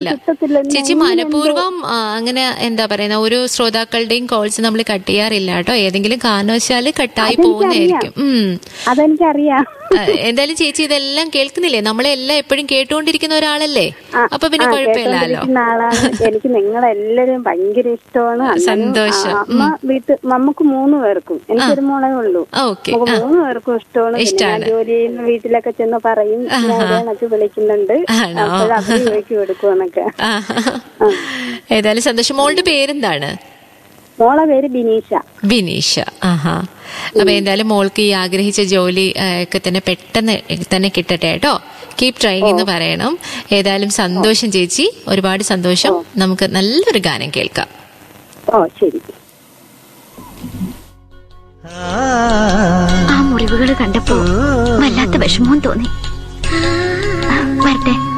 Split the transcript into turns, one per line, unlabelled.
കിട്ടത്തില്ല
ചേച്ചി മനഃപൂർവ്വം ആ, അങ്ങനെ എന്താ പറയുന്ന ഓരോ ശ്രോതാക്കളുടെയും കോൾസ് നമ്മൾ കട്ട് ചെയ്യാറില്ല കേട്ടോ ഏതെങ്കിലും കാരണവശാല് കട്ടായി പോകുന്നതായിരിക്കും ഉം
അതെനിക്കറിയാം
ആ, എന്തായാലും ചേച്ചി ഇതെല്ലാം കേൾക്കുന്നില്ലേ നമ്മളെല്ലാം എപ്പോഴും കേട്ടുകൊണ്ടിരിക്കുന്ന ഒരാളല്ലേ
ആ,
അപ്പൊ പിന്നെ
ആ,
കുഴപ്പമില്ലല്ലോ
കേട്ടോണ്ടിരിക്കുന്ന ആളാണ് എനിക്ക് നിങ്ങളെല്ലാരും ഭയങ്കര ഇഷ്ടമാണ് അന്നേരം
സന്തോഷം.
ആ, അമ്മ വീട്ട് നമുക്ക് മൂന്ന് പേർക്കും എനിക്കൊരു മോളേ ഉള്ളൂ
ഓക്കെ
നമുക്ക് മൂന്ന് പേർക്കും ഇഷ്ടമാണ് പിന്നെ ഞാൻ
ഇഷ്ടാണ്.
ജോലി ചെയ്യുന്ന വീട്ടിലൊക്കെ ചെന്ന് പറയും മോളെന്നൊക്കെ വിളിക്കുന്നുണ്ട്
ആണോ?
അപ്പോൾ അവർ ചോദിക്കും എടുക്കുമെന്നൊക്കെ
ഏതായാലും സന്തോഷം മോളുടെ പേരെന്താണ്
മോളെ പേര് ബിനീഷ
ബിനീഷ ആഹാ അപ്പൊ എന്തായാലും മോൾക്ക് ഈ ആഗ്രഹിച്ച ജോലി ആ, ഒക്കെ തന്നെ പെട്ടെന്ന് തന്നെ കിട്ടട്ടെ കേട്ടോ കീപ് ട്രൈങ് എന്ന് പറയണം ഏതായാലും സന്തോഷം ചേച്ചി ഒരുപാട് സന്തോഷം നമുക്ക് നല്ലൊരു ഗാനം കേൾക്കാം
ഓ ശരി
ആ മുറിവുകൾ കണ്ടപ്പോ വല്ലാത്ത വിഷമവും തോന്നി ആ, വരട്ടെ